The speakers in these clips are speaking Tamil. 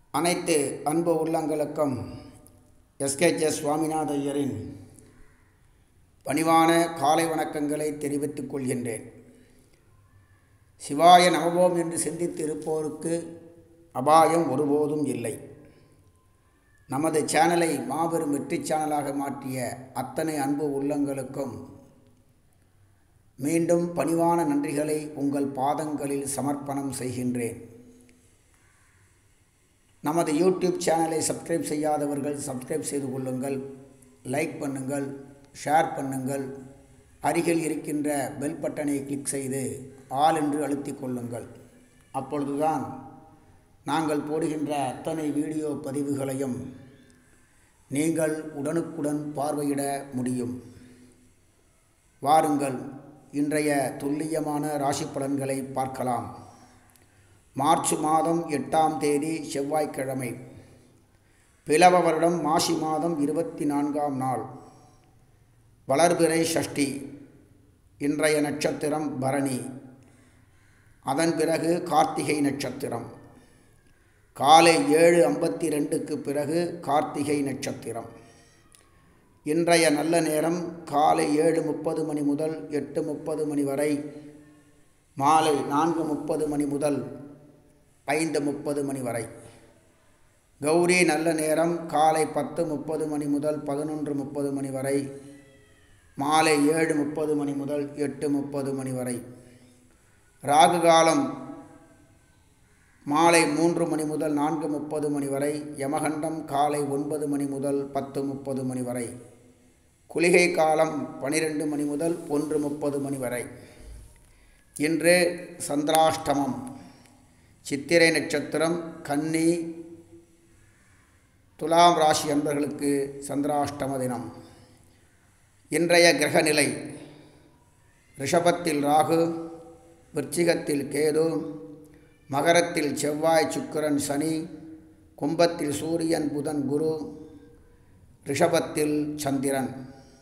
அனைத்து அன்பு உள்ளங்களுக்கும் எஸ்கேஜே சுவாமிநாத ஐயரின் பணிவான காலை வணக்கங்களை தெரிவித்துக் கொள்கின்றேன் சிவாய நவவோம் என்று சிந்தித்து இருப்போருக்கு அபாயம் ஒருபோதும் இல்லை நமது சேனலை மாபெரும் வெற்றி சேனலாக மாற்றிய அத்தனை அன்பு உள்ளங்களுக்கும் மீண்டும் பணிவான நன்றிகளை உங்கள் பாதங்களில் சமர்ப்பணம் செய்கின்றேன் நமது யூடியூப் சேனலை சப்ஸ்கிரைப் செய்யாதவர்கள் சப்ஸ்கிரைப் செய்து கொள்ளுங்கள் லைக் பண்ணுங்கள் ஷேர் பண்ணுங்கள் அருகில் இருக்கின்ற பெல் பட்டனை கிளிக் செய்து ஆல் என்று அழுத்திக் கொள்ளுங்கள் அப்பொழுதுதான் நாங்கள் போடுகின்ற அத்தனை வீடியோ பதிவுகளையும் நீங்கள் உடனுக்குடன் பார்வையிட முடியும் வாருங்கள் இன்றைய துல்லியமான ராசி பலன்களை பார்க்கலாம் மார்ச் மாதம் எட்டாம் தேதி செவ்வாய்க்கிழமை பிளவ வருடம் மாசி மாதம் இருபத்தி நான்காம் நாள் வளர்பிறை சஷ்டி இன்றைய நட்சத்திரம் பரணி அதன் பிறகு கார்த்திகை நட்சத்திரம் காலை ஏழு ஐம்பத்தி ரெண்டுக்கு பிறகு கார்த்திகை நட்சத்திரம் இன்றைய நல்ல நேரம் காலை ஏழு முப்பது மணி முதல் எட்டு முப்பது மணி வரை மாலை நான்கு முப்பது மணி முதல் ஐந்து முப்பது மணி வரை கௌரி நல்ல நேரம் காலை பத்து முப்பது மணி முதல் பதினொன்று முப்பது மணி வரை மாலை ஏழு முப்பது மணி முதல் எட்டு முப்பது மணி வரை ராகு காலம் மாலை மூன்று மணி முதல் நான்கு முப்பது மணி வரை யமகண்டம் காலை ஒன்பது மணி முதல் பத்து முப்பது மணி வரை குளிகை காலம் பனிரெண்டு மணி முதல் ஒன்று முப்பது மணி வரை இன்று சந்திராஷ்டமம் சித்திரை நட்சத்திரம் கன்னி துலாம் ராசி அன்பர்களுக்கு சந்திராஷ்டம தினம் இன்றைய கிரகநிலை ரிஷபத்தில் ராகு விருச்சிகத்தில் கேது மகரத்தில் செவ்வாய் சுக்கிரன் சனி கும்பத்தில் சூரியன் புதன் குரு ரிஷபத்தில் சந்திரன்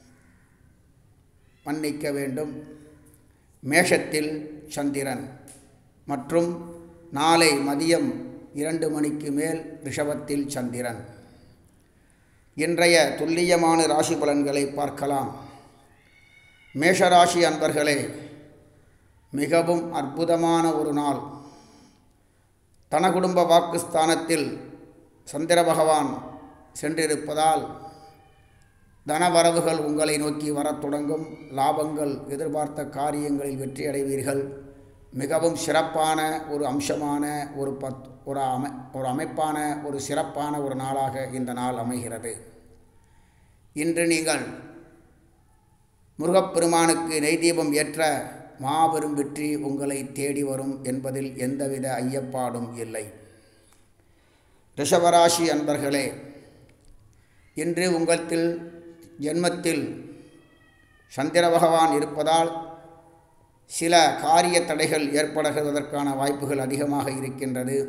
மன்னிக்க வேண்டும் மேஷத்தில் சந்திரன் மற்றும் நாளை மதியம் இரண்டு மணிக்கு மேல் ரிஷபத்தில் சந்திரன் இன்றைய துல்லியமான ராசி பலன்களை பார்க்கலாம் மேஷராசி அன்பர்களே மிகவும் அற்புதமான ஒரு நாள் தன குடும்ப வாக்குஸ்தானத்தில் சந்திர பகவான் சென்றிருப்பதால் தனவரவுகள் உங்களை நோக்கி வரத் தொடங்கும் லாபங்கள் எதிர்பார்த்த காரியங்களில் வெற்றி அடைவீர்கள் மிகவும் சிறப்பான ஒரு அம்சமான ஒரு பத் ஒரு அமை ஒரு அமைப்பான ஒரு சிறப்பான ஒரு நாளாக இந்த நாள் அமைகிறது இன்று நீங்கள் முருகப்பெருமானுக்கு நெய்தீபம் ஏற்ற மாபெரும் வெற்றி உங்களை தேடி வரும் என்பதில் எந்தவித ஐயப்பாடும் இல்லை ரிஷபராசி அன்பர்களே இன்று உங்களத்தில் ஜென்மத்தில் சந்திர பகவான் இருப்பதால் சில காரிய தடைகள் ஏற்படுவதற்கான வாய்ப்புகள் அதிகமாக இருக்கின்றது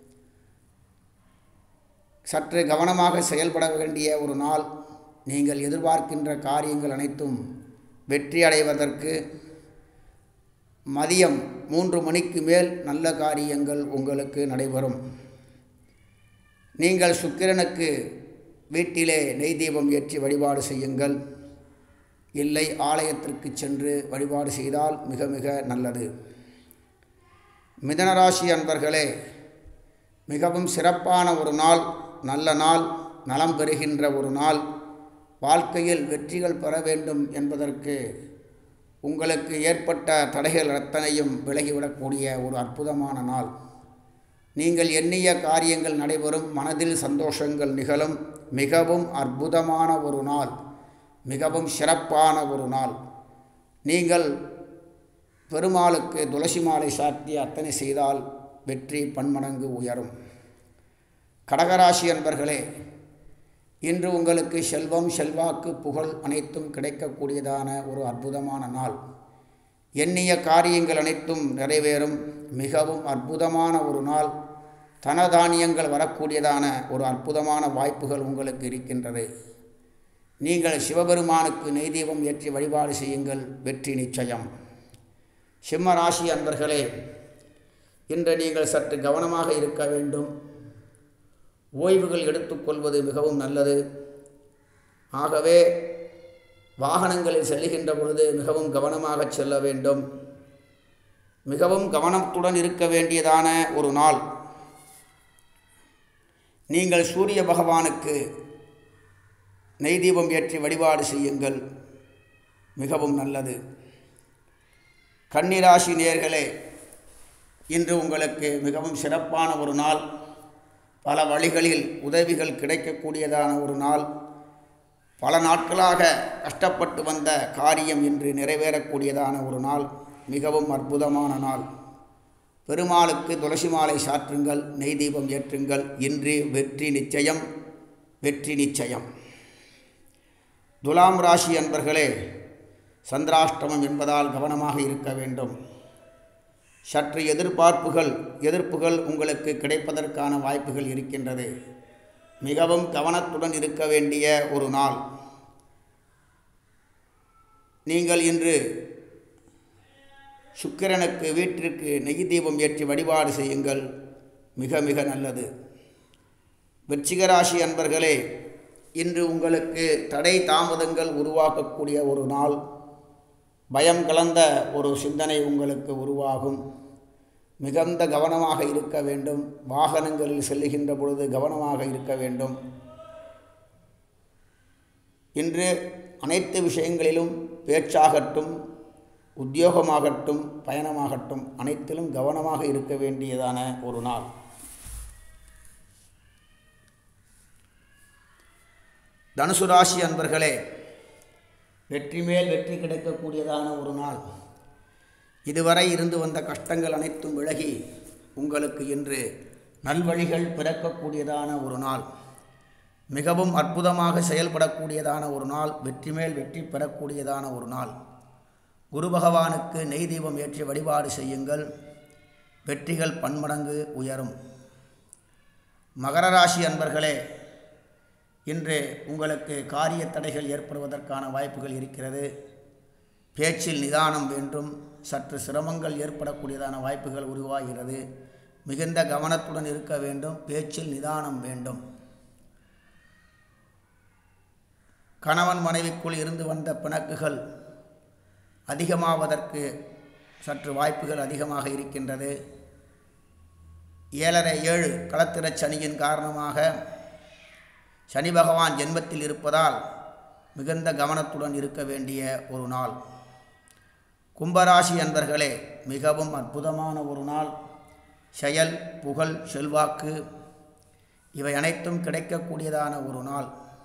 சற்று கவனமாக செயல்பட வேண்டிய ஒரு நாள் நீங்கள் எதிர்பார்க்கின்ற காரியங்கள் அனைத்தும் வெற்றி அடைவதற்கு மதியம் மூன்று மணிக்கு மேல் நல்ல காரியங்கள் உங்களுக்கு நடைபெறும் நீங்கள் சுக்கிரனுக்கு வீட்டிலே நெய் தீபம் ஏற்றி வழிபாடு செய்யுங்கள் இல்லை ஆலயத்திற்கு சென்று வழிபாடு செய்தால் மிக மிக நல்லது மிதனராசி அன்பர்களே மிகவும் சிறப்பான ஒரு நாள் நல்ல நாள் நலம் பெறுகின்ற ஒரு நாள் வாழ்க்கையில் வெற்றிகள் பெற வேண்டும் என்பதற்கு உங்களுக்கு ஏற்பட்ட தடைகள் அத்தனையும் விலகிவிடக்கூடிய ஒரு அற்புதமான நாள் நீங்கள் எண்ணிய காரியங்கள் நடைபெறும் மனதில் சந்தோஷங்கள் நிகழும் மிகவும் அற்புதமான ஒரு நாள் மிகவும் சிறப்பான ஒரு நாள் நீங்கள் பெருமாளுக்கு துளசி மாலை சாத்தி அத்தனை செய்தால் வெற்றி பன்மடங்கு உயரும் கடகராசி அன்பர்களே இன்று உங்களுக்கு செல்வம் செல்வாக்கு புகழ் அனைத்தும் கிடைக்கக்கூடியதான ஒரு அற்புதமான நாள் எண்ணிய காரியங்கள் அனைத்தும் நிறைவேறும் மிகவும் அற்புதமான ஒரு நாள் தனதானியங்கள் வரக்கூடியதான ஒரு அற்புதமான வாய்ப்புகள் உங்களுக்கு இருக்கின்றது நீங்கள் சிவபெருமானுக்கு நெய்தீபம் ஏற்றி வழிபாடு செய்யுங்கள் வெற்றி நிச்சயம் சிம்ம ராசி அன்பர்களே இன்று நீங்கள் சற்று கவனமாக இருக்க வேண்டும் ஓய்வுகள் எடுத்துக்கொள்வது மிகவும் நல்லது ஆகவே வாகனங்களில் செல்லுகின்ற பொழுது மிகவும் கவனமாக செல்ல வேண்டும் மிகவும் கவனத்துடன் இருக்க வேண்டியதான ஒரு நாள் நீங்கள் சூரிய பகவானுக்கு நெய் தீபம் ஏற்றி வழிபாடு செய்யுங்கள் மிகவும் நல்லது கன்னிராசி நேர்களே இன்று உங்களுக்கு மிகவும் சிறப்பான ஒரு நாள் பல வழிகளில் உதவிகள் கிடைக்கக்கூடியதான ஒரு நாள் பல நாட்களாக கஷ்டப்பட்டு வந்த காரியம் இன்று நிறைவேறக்கூடியதான ஒரு நாள் மிகவும் அற்புதமான நாள் பெருமாளுக்கு துளசி மாலை சாற்றுங்கள் நெய் தீபம் ஏற்றுங்கள் இன்று வெற்றி நிச்சயம் வெற்றி நிச்சயம் துலாம் ராசி அன்பர்களே சந்திராஷ்டமம் என்பதால் கவனமாக இருக்க வேண்டும் சற்று எதிர்பார்ப்புகள் எதிர்ப்புகள் உங்களுக்கு கிடைப்பதற்கான வாய்ப்புகள் இருக்கின்றது மிகவும் கவனத்துடன் இருக்க வேண்டிய ஒரு நாள் நீங்கள் இன்று சுக்கிரனுக்கு வீட்டிற்கு நெய் தீபம் ஏற்றி வழிபாடு செய்யுங்கள் மிக மிக நல்லது விருச்சிகராசி அன்பர்களே இன்று உங்களுக்கு தடை தாமதங்கள் உருவாக்கக்கூடிய ஒரு நாள் பயம் கலந்த ஒரு சிந்தனை உங்களுக்கு உருவாகும் மிகுந்த கவனமாக இருக்க வேண்டும் வாகனங்களில் செல்லுகின்ற பொழுது கவனமாக இருக்க வேண்டும் இன்று அனைத்து விஷயங்களிலும் பேச்சாகட்டும் உத்தியோகமாகட்டும் பயணமாகட்டும் அனைத்திலும் கவனமாக இருக்க வேண்டியதான ஒரு நாள் தனுசு ராசி அன்பர்களே வெற்றி மேல் வெற்றி கிடைக்கக்கூடியதான ஒரு நாள் இதுவரை இருந்து வந்த கஷ்டங்கள் அனைத்தும் விலகி உங்களுக்கு இன்று நல்வழிகள் பிறக்கக்கூடியதான ஒரு நாள் மிகவும் அற்புதமாக செயல்படக்கூடியதான ஒரு நாள் வெற்றி மேல் வெற்றி பெறக்கூடியதான ஒரு நாள் குரு பகவானுக்கு நெய் தீபம் ஏற்றி வழிபாடு செய்யுங்கள் வெற்றிகள் பன்மடங்கு உயரும் மகர ராசி அன்பர்களே இன்று உங்களுக்கு காரிய தடைகள் ஏற்படுவதற்கான வாய்ப்புகள் இருக்கிறது பேச்சில் நிதானம் வேண்டும் சற்று சிரமங்கள் ஏற்படக்கூடியதான வாய்ப்புகள் உருவாகிறது மிகுந்த கவனத்துடன் இருக்க வேண்டும் பேச்சில் நிதானம் வேண்டும் கணவன் மனைவிக்குள் இருந்து வந்த பிணக்குகள் அதிகமாவதற்கு சற்று வாய்ப்புகள் அதிகமாக இருக்கின்றது ஏழரை ஏழு களத்திரச் சனியின் காரணமாக சனி பகவான் ஜென்மத்தில் இருப்பதால் மிகுந்த கவனத்துடன் இருக்க வேண்டிய ஒரு நாள் கும்பராசி அன்பர்களே மிகவும் அற்புதமான ஒரு நாள் செயல் புகழ் செல்வாக்கு இவை அனைத்தும் கிடைக்கக்கூடியதான ஒரு நாள்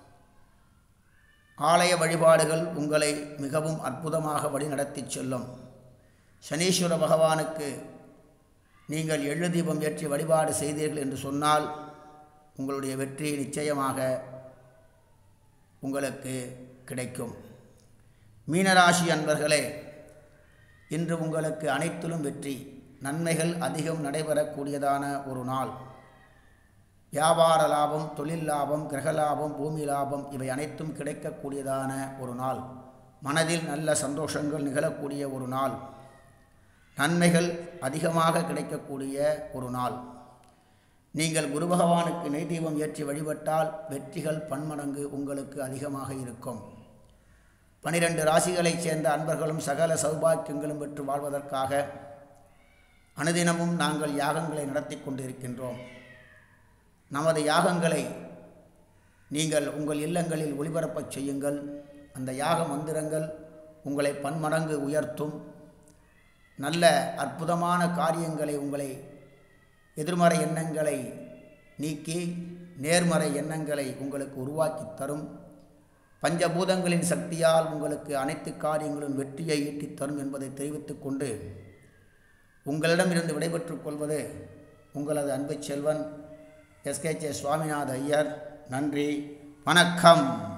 ஆலய வழிபாடுகள் உங்களை மிகவும் அற்புதமாக வழிநடத்தி செல்லும் சனீஸ்வர பகவானுக்கு நீங்கள் எள்ளு தீபம் ஏற்றி வழிபாடு செய்தீர்கள் என்று சொன்னால் உங்களுடைய வெற்றி நிச்சயமாக உங்களுக்கு கிடைக்கும் மீனராசி அன்பர்களே இன்று உங்களுக்கு அனைத்திலும் வெற்றி நன்மைகள் அதிகம் நடைபெறக்கூடியதான ஒரு நாள் வியாபார லாபம் தொழில் லாபம் கிரக லாபம் பூமி லாபம் இவை அனைத்தும் கிடைக்கக்கூடியதான ஒரு நாள் மனதில் நல்ல சந்தோஷங்கள் நிகழக்கூடிய ஒரு நாள் நன்மைகள் அதிகமாக கிடைக்கக்கூடிய ஒரு நாள் நீங்கள் குரு பகவானுக்கு நெய் தீபம் ஏற்றி வழிபட்டால் வெற்றிகள் பன்மடங்கு உங்களுக்கு அதிகமாக இருக்கும் பனிரெண்டு ராசிகளைச் சேர்ந்த அன்பர்களும் சகல சௌபாக்கியங்களும் பெற்று வாழ்வதற்காக அனுதினமும் நாங்கள் யாகங்களை நடத்தி கொண்டிருக்கின்றோம் நமது யாகங்களை நீங்கள் உங்கள் இல்லங்களில் ஒளிபரப்பச் செய்யுங்கள் அந்த யாக மந்திரங்கள் உங்களை பன்மடங்கு உயர்த்தும் நல்ல அற்புதமான காரியங்களை உங்களை எதிர்மறை எண்ணங்களை நீக்கி நேர்மறை எண்ணங்களை உங்களுக்கு உருவாக்கி தரும் பஞ்சபூதங்களின் சக்தியால் உங்களுக்கு அனைத்து காரியங்களும் வெற்றியை ஈட்டித் தரும் என்பதை தெரிவித்துக் கொண்டு உங்களிடமிருந்து விடைபெற்றுக் கொள்வது உங்களது அன்பு செல்வன் எஸ்கேஜே சுவாமிநாத ஐயர் நன்றி வணக்கம்